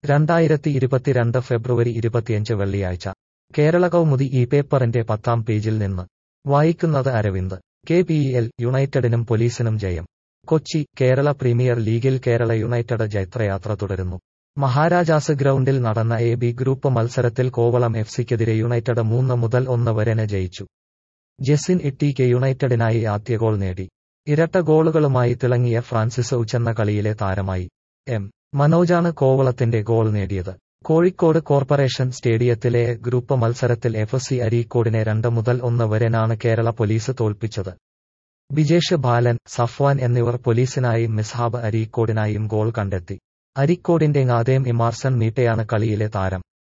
രണ്ടായിരത്തി ഇരുപത്തിരണ്ട് ഫെബ്രുവരി ഇരുപത്തിയഞ്ച് വെള്ളിയാഴ്ച കേരള കൗമുദി ഈ പേപ്പറിന്റെ പത്താം പേജിൽ നിന്ന് വായിക്കുന്നത് അരവിന്ദ് കെ പി എൽ യുണൈറ്റഡിനും പോലീസിനും ജയം കൊച്ചി കേരള പ്രീമിയർ ലീഗിൽ കേരള യുണൈറ്റഡ് ജൈത്രയാത്ര തുടരുന്നു മഹാരാജാസ് ഗ്രൗണ്ടിൽ നടന്ന എ ബി ഗ്രൂപ്പ് മത്സരത്തിൽ കോവളം എഫ് സിക്കെതിരെ യുണൈറ്റഡ് മൂന്ന് മുതൽ ഒന്ന് വരെന് ജയിച്ചു ജെസിൻ ഇട്ടിക്ക് യുണൈറ്റഡിനായി ആദ്യ ഗോൾ നേടി ഇരട്ട ഗോളുകളുമായി തിളങ്ങിയ ഫ്രാൻസിസ് ഉച്ചെന്ന കളിയിലെ താരമായി എം മനോജാണ് കോവളത്തിന്റെ ഗോൾ നേടിയത് കോഴിക്കോട് കോർപ്പറേഷൻ സ്റ്റേഡിയത്തിലെ ഗ്രൂപ്പ് മത്സരത്തിൽ എഫ് സി അരീക്കോടിനെ രണ്ട് മുതൽ ഒന്ന് വരെനാണ് കേരള പോലീസ് തോൽപ്പിച്ചത് ബിജേഷ് ബാലൻ സഫ്വാൻ എന്നിവർ പോലീസിനായും മിസ്ഹാബ് അരീക്കോടിനായും ഗോൾ കണ്ടെത്തി അരീക്കോടിന്റെ ആദ്യം ഇമാർസൺ മീട്ടയാണ് കളിയിലെ താരം